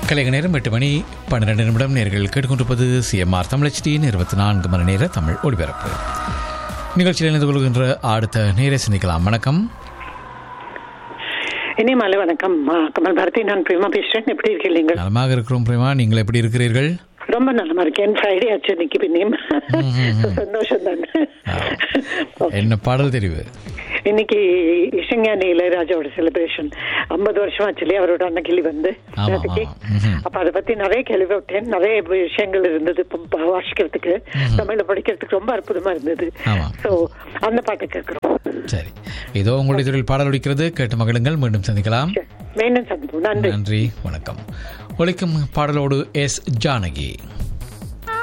கலைக நேரம் எட்டு மணி பன்னிரெண்டு நிமிடம் நேர்கள் கேட்டுக்கொண்டிருப்பது சிஎம்ஆர் தமிழச்சியின் இருபத்தி நான்கு மணி நேர தமிழ் ஒளிபரப்பு நிகழ்ச்சியில் இணைந்து கொள்கின்ற அடுத்த நேரை சிந்திக்கலாம் வணக்கம் இனி மாலை வணக்கம் ஆ, கமல் பாரதி நான் பிரேமா பேசுறேன் எப்படி இருக்கீங்க நலமாக இருக்கிறோம் பிரேமா நீங்கள் எப்படி இருக்கிறீர்கள் ரொம்ப நலமா இருக்கேன் ஃப்ரைடே ஆச்சு இன்னைக்கு பின்னையும் சந்தோஷம் தான் என்ன பாடல் தெரிவு இன்னைக்கு இசைஞானி இளையராஜாவோட செலிப்ரேஷன் ஐம்பது வருஷம் ஆச்சு அவரோட அன்னக்கிளி வந்து ஆமா, நேத்துக்கு. ஆமா. ம்ஹும். அப்ப அதை பத்தி நிறைய கேள்விப்பட்டேன் நிறைய விஷயங்கள் இருந்தது இப்ப ப- வாசிக்கிறதுக்கு தமிழ்ல படிக்கிறதுக்கு ரொம்ப அற்புதமா இருந்தது ஆமா. சோ அந்த பாட்டை கேட்கிறோம் சரி இதோ உங்களுடைய தொழில் பாடல் ஒலிக்கிறது கேட்டு மகிழுங்கள் மீண்டும் சந்திக்கலாம் மீண்டும் சந்திப்போம் நன்றி நன்றி வணக்கம் ஒலிக்கும் பாடலோடு எஸ் ஜானகி